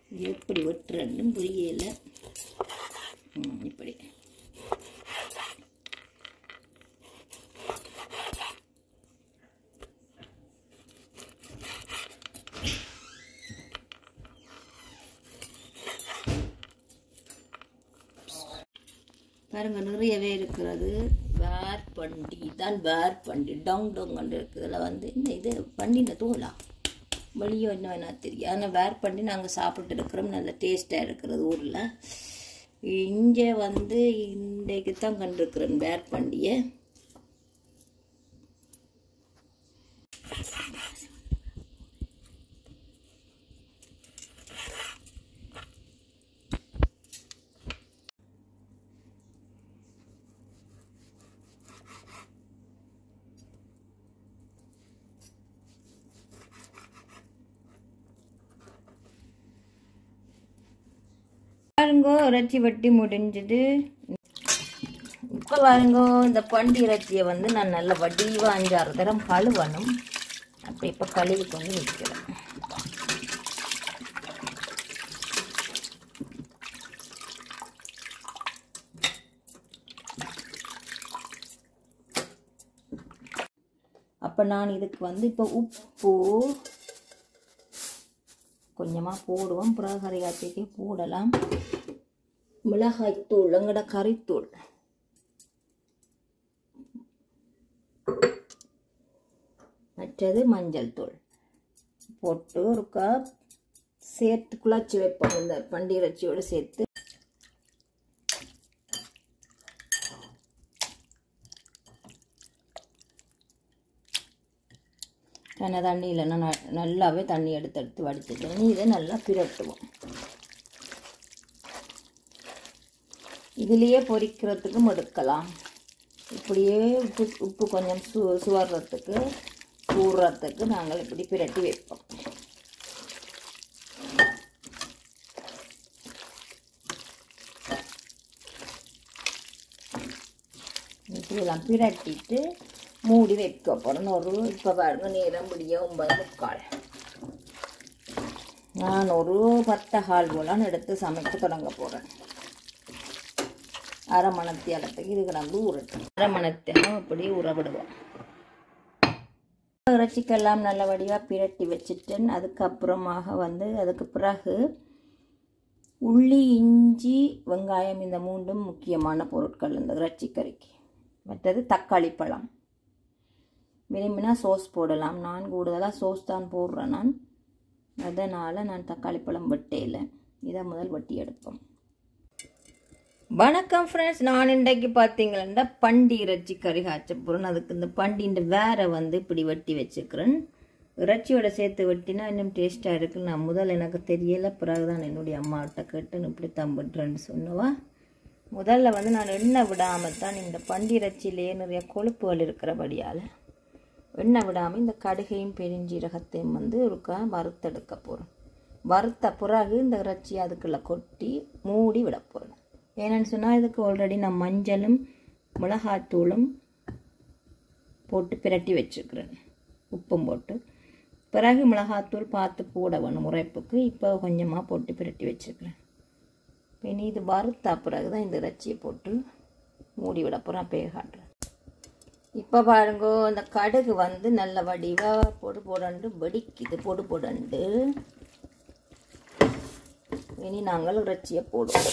இது எப்படி வெட்டுறன்னு புரியல ம், இப்படி பாருங்க நிறையவே இருக்கிறது வேர் பண்டி தான் வேர் பண்டி டொங் டொங்கன்னு இருக்குது இதில் வந்து இந்த இது பண்டின தூளா வெளியே என்ன வேணா தெரியும் ஆனால் வேர் பண்ணி நாங்கள் சாப்பிட்டு இருக்கிறோம் நல்ல டேஸ்ட்டாக இருக்கிறது ஊரில் இங்கே வந்து இன்றைக்கு தான் கண்டிருக்கிறேன் வேர் பண்டியை பாருங்கோ இறைச்சி வெட்டி முடிஞ்சது இப்போ பாருங்கோ இந்த பண்டி இறைச்சியை வந்து நான் நல்ல வடிவாக அஞ்சாறு தரம் கழுவணும் அப்போ இப்போ கழுவி கொண்டு நிற்கிறேன் அப்போ நான் இதுக்கு வந்து இப்போ உப்பு கொஞ்சமாக போடுவோம் பிறகு கறிகாத்திக்கு போடலாம் மிளகாய்த்தூள் எங்கட கறித்தூள் மற்றது மஞ்சள் தூள் போட்டு ஒரு கப் சேர்த்து குழச்சி வைப்போம் இந்த பண்டிகரச்சியோடு சேர்த்து தண்ணி தண்ணி இல்லைன்னா ந- நல்லாவே தண்ணி எடுத்து எடுத்து வடிச்சிட்டு இதை நல்லா பிரட்டுவோம் இதுலேயே பொரிக்கிறதுக்கும் எடுக்கலாம் இப்படியே உப்பு உப்பு கொஞ்சம் சு சுவர்றதுக்கு கூடுறதுக்கு நாங்கள் இப்படி பிரட்டி வைப்போம் இப்படியெல்லாம் பிரட்டிட்டு மூடி வைக்க போகிறோம் ஒரு இப்போ பாருங்க நேரம் முடிய ஒன்பது முக்கால் நான் ஒரு பத்து ஹால் போலான்னு எடுத்து சமைக்க தொடங்க போகிறேன் அரை மணத்தியாலத்துக்கு இது கிடந்து ஊறட்டும் அரை மணத்தியாலம் இப்படி ஊற விடுவோம் இறைச்சிக்கெல்லாம் நல்ல வடிவாக பிரட்டி வச்சுட்டேன் அதுக்கப்புறமாக வந்து அதுக்கு பிறகு உள்ளி இஞ்சி வெங்காயம் இந்த மூன்றும் முக்கியமான பொருட்கள் இந்த இறைச்சிக்கறிக்கு மற்றது தக்காளி பழம் விரும்பினா சோஸ் போடலாம் நான் கூடுதலாக சோஸ் தான் போடுறேன் நான் அதனால் நான் தக்காளி பழம் வெட்டையில் இதை முதல் வெட்டி எடுப்போம் வணக்கம் ஃப்ரெண்ட்ஸ் நான் இன்றைக்கு பார்த்தீங்கன்னா பண்டி இறைச்சி கறி காய்ச்ச போகிறேன் அதுக்கு இந்த பண்டின்ற வேரை வந்து இப்படி வெட்டி வச்சுக்கிறேன் இறைச்சியோட சேர்த்து வெட்டினா இன்னும் டேஸ்ட்டாக இருக்குது நான் முதல் எனக்கு தெரியலை பிறகு தான் என்னுடைய அம்மாட்ட கேட்டு இப்படி தம்பிட்டுறேன்னு சொன்னவா முதல்ல வந்து நான் எண்ணெய் விடாமல் தான் இந்த பண்டி இறைச்சியிலேயே நிறைய கொழுப்புகள் இருக்கிறபடியால் எண்ணெய் விடாமல் இந்த கடுகையும் பெருஞ்சீரகத்தையும் வந்து ஒருக்கா வறுத்தெடுக்க போகிறோம் வறுத்த பிறகு இந்த இறைச்சி அதுக்குள்ளே கொட்டி மூடி விட போகிறேன் ஏன்னு சொன்னால் இதுக்கு ஆல்ரெடி நான் மஞ்சளும் மிளகாத்தூளும் போட்டு பிரட்டி வச்சுக்கிறேன் உப்பும் போட்டு பிறகு மிளகாத்தூள் பார்த்து போட வேணும் உரைப்புக்கு இப்போ கொஞ்சமாக போட்டு பிரட்டி வச்சுக்கிறேன் இனி இது வறுத்த பிறகு தான் இந்த இறைச்சியை போட்டு மூடி விட போகிறேன் அப்பயே காட்டுறேன் இப்போ பாருங்க இந்த கடுகு வந்து நல்ல வடிவாக பொடு போடண்டு வெடிக்குது பொடு போடண்டு இனி நாங்கள் இறைச்சியை போடுவோம்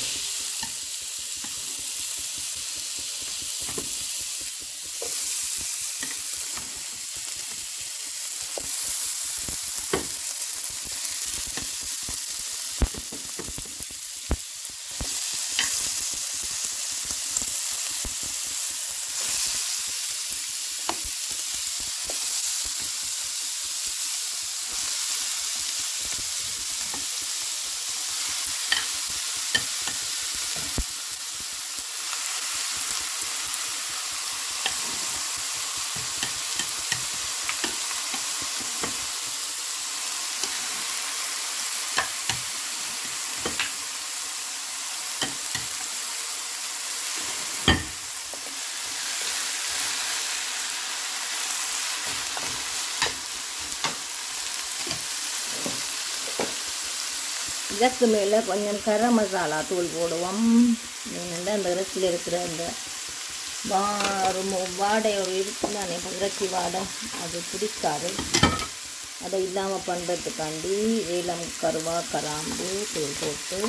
இதற்கு மேலே கொஞ்சம் கரம் மசாலா தூள் போடுவோம் ஏனென்றால் அந்த இறைச்சியில் இருக்கிற அந்த வா ஒரு மு- வாடை ஒரு இருக்கு தானே இப்போ இறைச்சி வாடை அது பிடிக்காது அதை இல்லாமல் பண்ணுறதுக்காண்டி ஏலம் கருவா கராம்பு தூள் போட்டு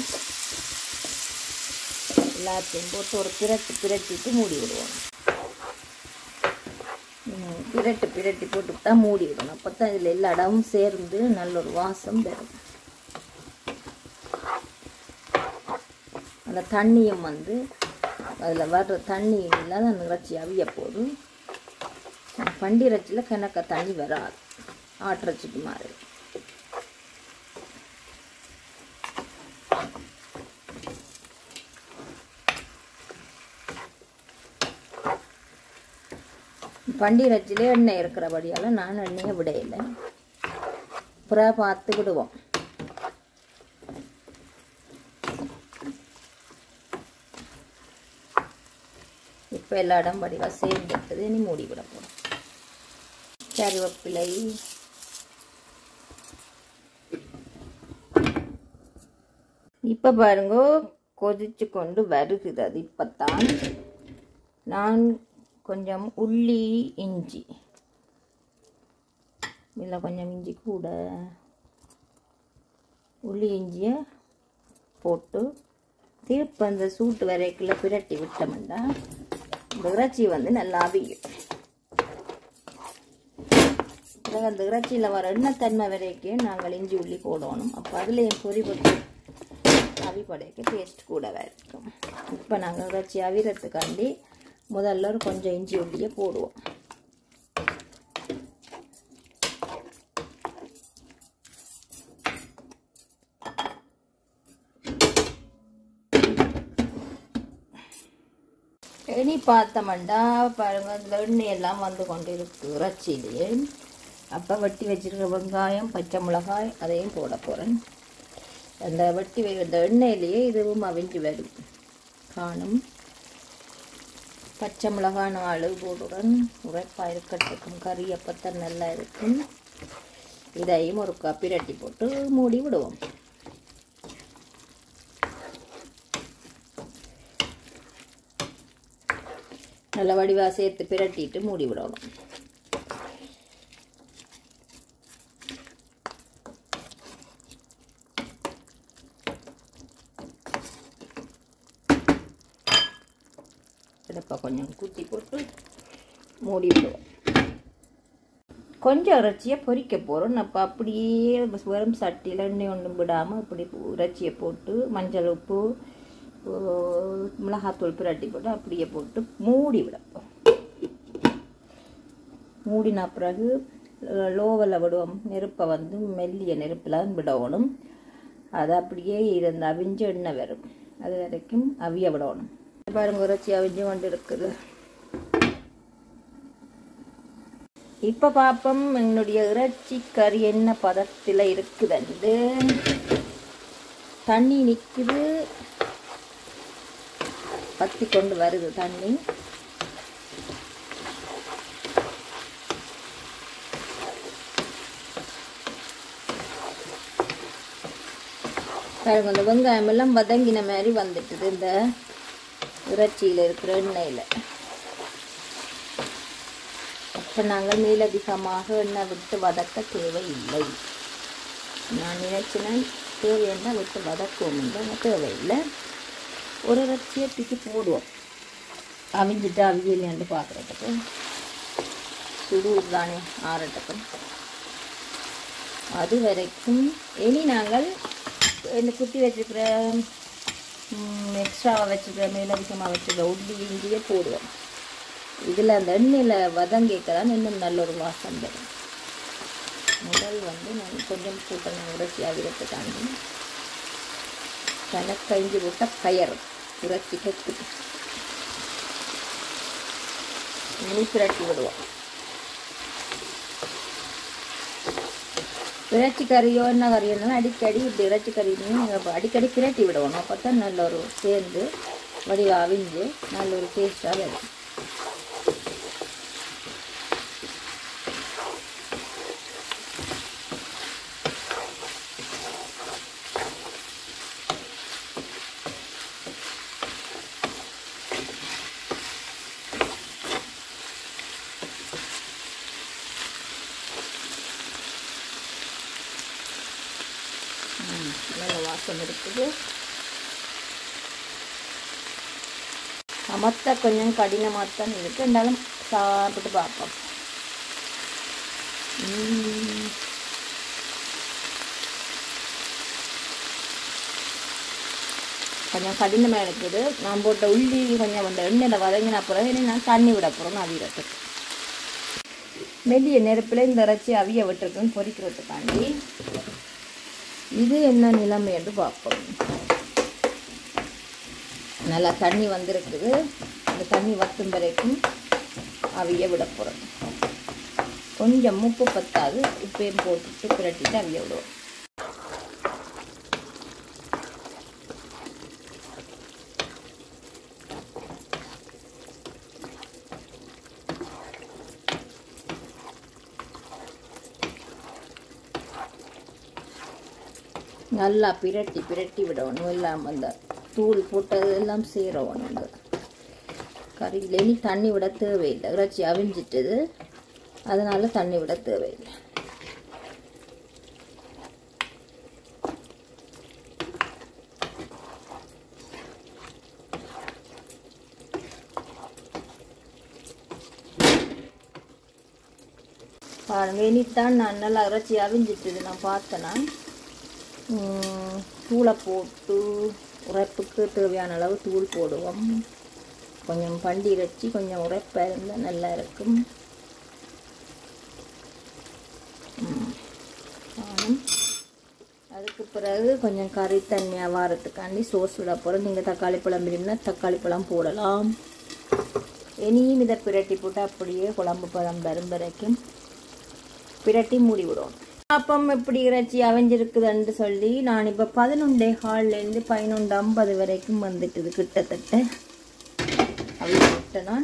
எல்லாத்தையும் போட்டு ஒரு பிரட்டு பிரட்டிட்டு மூடி விடுவோம் ம், பிரட்டு பிரட்டி போட்டு தான் மூடி விடணும் அப்போ தான் இதில் எல்லா இடமும் சேர்ந்து நல்ல ஒரு வாசம் பெறும் அந்த தண்ணியும் வந்து அதில் வர்ற தண்ணி இல்லாத அந்த இறைச்சி அவிய போது பண்டி இறைச்சியில் கணக்க தண்ணி வராது ஆட்டிறைச்சிக்கு மாறி பண்டி இறைச்சிலே எண்ணெய் இருக்கிறபடியால் நான் எண்ணெயை விடையில்லை அப்புறம் பார்த்து விடுவோம் இப்போ எல்லா இடம் வடிவாக சேர்ந்துட்டது இனி மூடி விட போகிறோம் கருவேப்பிலை இப்போ பாருங்க கொதிச்சு கொண்டு வருகுது அது இப்போத்தான் நான் கொஞ்சம் உள்ளி இஞ்சி இதில் கொஞ்சம் இஞ்சி கூட உள்ளி இஞ்சியை போட்டு திருப்ப அந்த சூட்டு வரைக்குள்ள பிரட்டி விட்டோம்னா இந்த இறைச்சி வந்து நல்லா அவியும் பிறகு அந்த இறைச்சியில் வர எண்ணத்தன்மை வரைக்கும் நாங்கள் இஞ்சி உள்ளி போடணும் அப்போ அதுலேயும் பொறி போட்டு அவி படைக்க டேஸ்ட் கூடவே இருக்கும் இப்போ நாங்கள் இறைச்சி அவிரத்துக்காண்டி முதல்ல ஒரு கொஞ்சம் இஞ்சி உள்ளியை போடுவோம் இனி பார்த்தோம்டா பாருங்க இந்த எண்ணெய் எல்லாம் வந்து கொண்டு இருக்கு இறைச்சியிலேயே அப்போ வெட்டி வச்சிருக்க வெங்காயம் பச்சை மிளகாய் அதையும் போட போகிறேன் அந்த வெட்டி வை இந்த எண்ணெயிலேயே இதுவும் அவிஞ்சு வரும் காணும் பச்சை மிளகாய் நாலு போடுறேன் உரைப்பாக இருக்கட்டும் கறி அப்பத்தான் நல்லா இருக்கும் இதையும் ஒரு பிரட்டி போட்டு மூடி விடுவோம் நல்ல வடிவாக சேர்த்து பிரட்டிட்டு மூடி விடணும் இப்போ கொஞ்சம் குத்தி போட்டு மூடி விடுவோம் கொஞ்சம் இறைச்சியை பொரிக்க போகிறோம் அப்போ அப்படியே வெறும் சட்டியில் எண்ணெய் ஒன்றும் விடாமல் இப்படி இறைச்சியை போட்டு மஞ்சள் உப்பு உ- மிளகாத்தூள் பிரட்டி போட்டு அப்படியே போட்டு மூடி விடப்போம் மூடின பிறகு லோவில் விடுவோம் நெருப்பை வந்து மெல்லிய நெருப்பில் விடணும் அது அப்படியே இருந்த அவிஞ்ச எண்ணெய் வரும் அது வரைக்கும் அவிய விடணும் பாருங்க இறைச்சி அவிஞ்சு கொண்டு இருக்குது இப்போ பார்ப்போம் என்னுடைய இறைச்சி கறி என்ன பதத்தில் இருக்குதுண்டு தண்ணி நிற்குது பத்தி கொண்டு வருது தண்ணி பாருங்க இந்த வெங்காயம் எல்லாம் வதங்கின மாதிரி வந்துட்டுது இந்த இறைச்சியில் இருக்கிற எண்ணெயில் அப்போ நாங்கள் மேலதிகமாக எண்ணெய் விட்டு வதக்க தேவையில்லை நான் நினைச்சினேன் தேவைன்னா விட்டு வதக்குவோம் என்று தேவையில்லை ஒரு இறைச்சியை தூக்கி போடுவோம் அவிஞ்சிட்டு அவியலையாண்டு பார்க்குறதுக்கு சுடு தானே ஆறட்டுக்கும் அது வரைக்கும் இனி நாங்கள் இந்த குத்தி வச்சுருக்கிற எக்ஸ்ட்ராவாக வச்சுருக்கிற மேலதிகமாக வச்சுருக்கிற உள்ளி இஞ்சியே போடுவோம் இதில் அந்த எண்ணெயில் வதங்கிக்கலாம் இன்னும் நல்ல ஒரு வாசம் வரும் முதல் வந்து நான் கொஞ்சம் கூட்டணும் உரைச்சி ஆகிறதுக்காண்டி கணக்கழிஞ்சு விட்ட கயர் இறைச்சி கெத்து இனி பிரட்டி விடுவோம் இறைச்சி கறியோ என்ன கறியோ இருந்தாலும் அடிக்கடி இப்படி இறைச்சி கறியும் அடிக்கடி பிரட்டி விடுவோம் அப்போ தான் நல்ல ஒரு சேர்ந்து வடிவ அவிஞ்சு நல்ல ஒரு டேஸ்ட்டாக வரும் ம், நல்ல வாசம் இருக்குது அமர்த்த கொஞ்சம் கடினமாக தான் இருக்கு இருந்தாலும் சாப்பிட்டு பார்ப்போம் ம். கொஞ்சம் கடினமாக இருக்குது நான் போட்ட உள்ளி கொஞ்சம் அந்த எண்ணெயில் வதங்கின பிறகு இனி நான் தண்ணி விட போகிறோம் அவியறதுக்கு மெல்லிய நெருப்பில் இந்த இறைச்சி அவிய விட்டுருக்குன்னு பொரிக்கிறதுக்காண்டி இது என்ன நிலைமை என்று பார்ப்போம் நல்லா தண்ணி வந்திருக்குது அந்த தண்ணி வத்தும் வரைக்கும் அவிய விட போகிறோம் கொஞ்சம் உப்பு பத்தாது உப்பையும் போட்டுட்டு பிரட்டிட்டு அவிய விடுவோம் நல்லா பிரட்டி பிரட்டி விடணும் எல்லாம் அந்த தூள் போட்டது எல்லாம் சேரணும் இந்த கறியில் இனி தண்ணி விட தேவையில்லை இறைச்சி அவிஞ்சிட்டது அதனால தண்ணி விட தேவையில்லை பாருங்க இனித்தான் நான் நல்லா இறைச்சி அவிஞ்சிட்டது நான் பார்த்தேன் நான் உம், தூளை போட்டு உரைப்புக்கு தேவையான அளவு தூள் போடுவோம் கொஞ்சம் பண்டி இறைச்சி கொஞ்சம் உரைப்பாக இருந்தால் நல்லா இருக்கும் உம், காணும். அதுக்கு பிறகு கொஞ்சம் கறி தண்ணியாக வாரத்துக்காண்டி சோஸ் விட போகிறோம் நீங்கள் தக்காளி பழம் விரும்பினா தக்காளி பழம் போடலாம் இனியும் இதை பிரட்டி போட்டு அப்படியே குழம்பு பழம் வரும் வரைக்கும் பிரட்டி மூடி விடுவோம் அப்பம் எப்படி இறைச்சி அவைஞ்சிருக்குதுன்னு சொல்லி நான் இப்போ பதினொன்றே ஹால்லேருந்து பதினொன்று ஐம்பது வரைக்கும் வந்துட்டுது கிட்டத்தட்ட அப்படி விட்டு நான்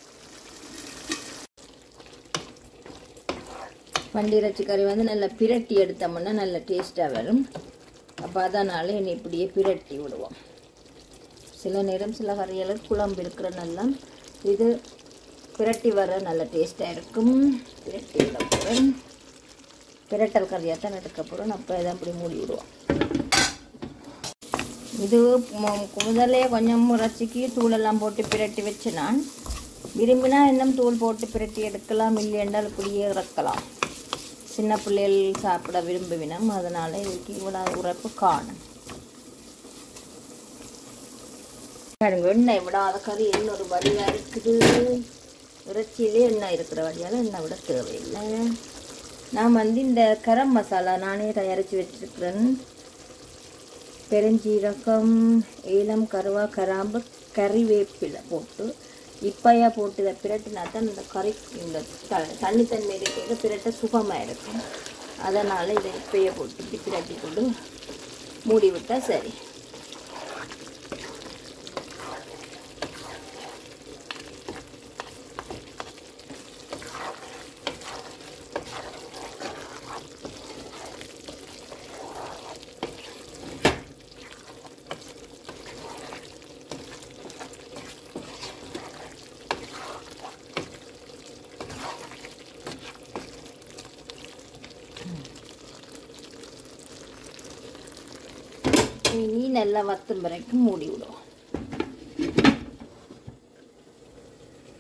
வண்டி இறைச்சி கறி வந்து நல்லா பிரட்டி எடுத்தோம்னா நல்ல டேஸ்ட்டாக வரும் அப்போ அதனால் என்னை இப்படியே பிரட்டி விடுவோம் சில நேரம் சில கறிகளுக்கு குழம்பு இருக்கிற நல்லா இது பிரட்டி வர நல்ல டேஸ்ட்டாக இருக்கும் பிரட்டி விட போகிறேன் பிரட்டல் கறியாக தான் எடுக்க போகிறோம் அப்போ இதை அப்படி மூடி விடுவோம் இது மு- முதல்ல கொஞ்சம் இறைச்சிக்கு தூளெல்லாம் போட்டு பிரட்டி வச்சு நான் விரும்பினா இன்னும் தூள் போட்டு பிரட்டி எடுக்கலாம் இல்லை என்றால் இப்படியே இறக்கலாம் சின்ன பிள்ளைகள் சாப்பிட விரும்புவினம் அதனால் இதுக்கு இவ்வளோ உரைப்பு காணும் பாருங்க எண்ணெய் விடாத கறி இன்னொரு வழியாக இருக்குது இறைச்சியிலே எண்ணெய் இருக்கிற வழியால் எண்ணெய் விட தேவையில்லை நான் வந்து இந்த கரம் மசாலா நானே தயாரித்து வச்சிருக்கிறேன் பெருஞ்சீரகம் ஏலம் கருவா கராம்பு கறிவேப்பிலை போட்டு இப்பையா போட்டு இதை பிரட்டினா தான் இந்த கறி இந்த த தண்ணி தன்மை இருக்கிறது பிரட்ட சுகமாக இருக்கும் அதனால் இதை இப்பையே போட்டு இப்படி பிரட்டி கொண்டு மூடி விட்டால் சரி இனி நல்லா வத்தும் வரைக்கும் மூடி விடுவோம்